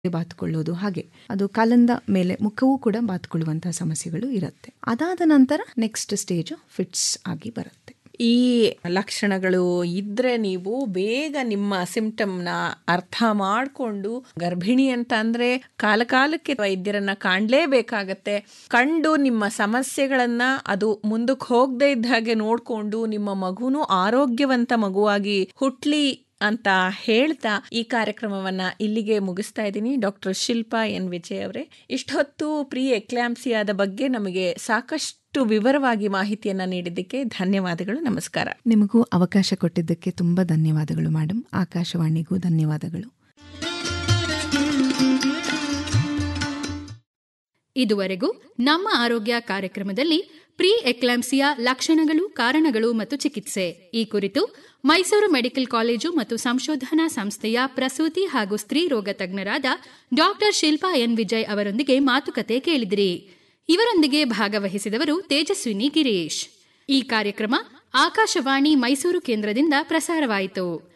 ಬಾತ್ಕೊಳ್ಳೋದು ಹಾಗೆ ಅದು ಕಾಲಂದ ಮೇಲೆ ಮುಖವೂ ಕೂಡ ಬಾತ್ಕೊಳ್ಳುವಂತಹ ಸಮಸ್ಯೆಗಳು ಇರುತ್ತೆ ಅದಾದ ನಂತರ ನೆಕ್ಸ್ಟ್ ಸ್ಟೇಜ್ ಫಿಟ್ಸ್ ಆಗಿ ಬರುತ್ತೆ ಈ ಲಕ್ಷಣಗಳು ಇದ್ರೆ ನೀವು ಬೇಗ ನಿಮ್ಮ ಸಿಂಪ್ಟಮ್ನ ಅರ್ಥ ಮಾಡಿಕೊಂಡು ಗರ್ಭಿಣಿ ಅಂತ ಅಂದ್ರೆ ಕಾಲಕಾಲಕ್ಕೆ ವೈದ್ಯರನ್ನ ಕಾಣಲೇಬೇಕಾಗತ್ತೆ ಕಂಡು ನಿಮ್ಮ ಸಮಸ್ಯೆಗಳನ್ನ ಅದು ಮುಂದಕ್ಕೆ ಹೋಗದೆ ಇದ್ದ ಹಾಗೆ ನೋಡ್ಕೊಂಡು ನಿಮ್ಮ ಮಗುನು ಆರೋಗ್ಯವಂತ ಮಗುವಾಗಿ ಹುಟ್ಲಿ ಅಂತ ಹೇಳ್ತಾ ಈ ಕಾರ್ಯಕ್ರಮವನ್ನ ಇಲ್ಲಿಗೆ ಮುಗಿಸ್ತಾ ಇದ್ದೀನಿ ಡಾಕ್ಟರ್ ಶಿಲ್ಪಾ ಎನ್ ವಿಜಯ್ ಅವರೇ ಇಷ್ಟೊತ್ತು ಪ್ರೀ ಎಕ್ಲಾಂಸಿಯಾದ ಬಗ್ಗೆ ನಮಗೆ ಸಾಕಷ್ಟು ವಿವರವಾಗಿ ಮಾಹಿತಿಯನ್ನ ನೀಡಿದ್ದಕ್ಕೆ ಧನ್ಯವಾದಗಳು ನಮಸ್ಕಾರ ನಿಮಗೂ ಅವಕಾಶ ಕೊಟ್ಟಿದ್ದಕ್ಕೆ ತುಂಬಾ ಧನ್ಯವಾದಗಳು ಮೇಡಮ್ ಆಕಾಶವಾಣಿಗೂ ಧನ್ಯವಾದಗಳು ಇದುವರೆಗೂ ನಮ್ಮ ಆರೋಗ್ಯ ಕಾರ್ಯಕ್ರಮದಲ್ಲಿ ಪ್ರೀ ಎಕ್ಲಾಂಸಿಯಾ ಲಕ್ಷಣಗಳು ಕಾರಣಗಳು ಮತ್ತು ಚಿಕಿತ್ಸೆ ಈ ಕುರಿತು ಮೈಸೂರು ಮೆಡಿಕಲ್ ಕಾಲೇಜು ಮತ್ತು ಸಂಶೋಧನಾ ಸಂಸ್ಥೆಯ ಪ್ರಸೂತಿ ಹಾಗೂ ಸ್ತ್ರೀ ರೋಗ ತಜ್ಞರಾದ ಡಾಕ್ಟರ್ ಶಿಲ್ಪಾ ಎನ್ ವಿಜಯ್ ಅವರೊಂದಿಗೆ ಮಾತುಕತೆ ಕೇಳಿದಿರಿ ಇವರೊಂದಿಗೆ ಭಾಗವಹಿಸಿದವರು ತೇಜಸ್ವಿನಿ ಗಿರೀಶ್ ಈ ಕಾರ್ಯಕ್ರಮ ಆಕಾಶವಾಣಿ ಮೈಸೂರು ಕೇಂದ್ರದಿಂದ ಪ್ರಸಾರವಾಯಿತು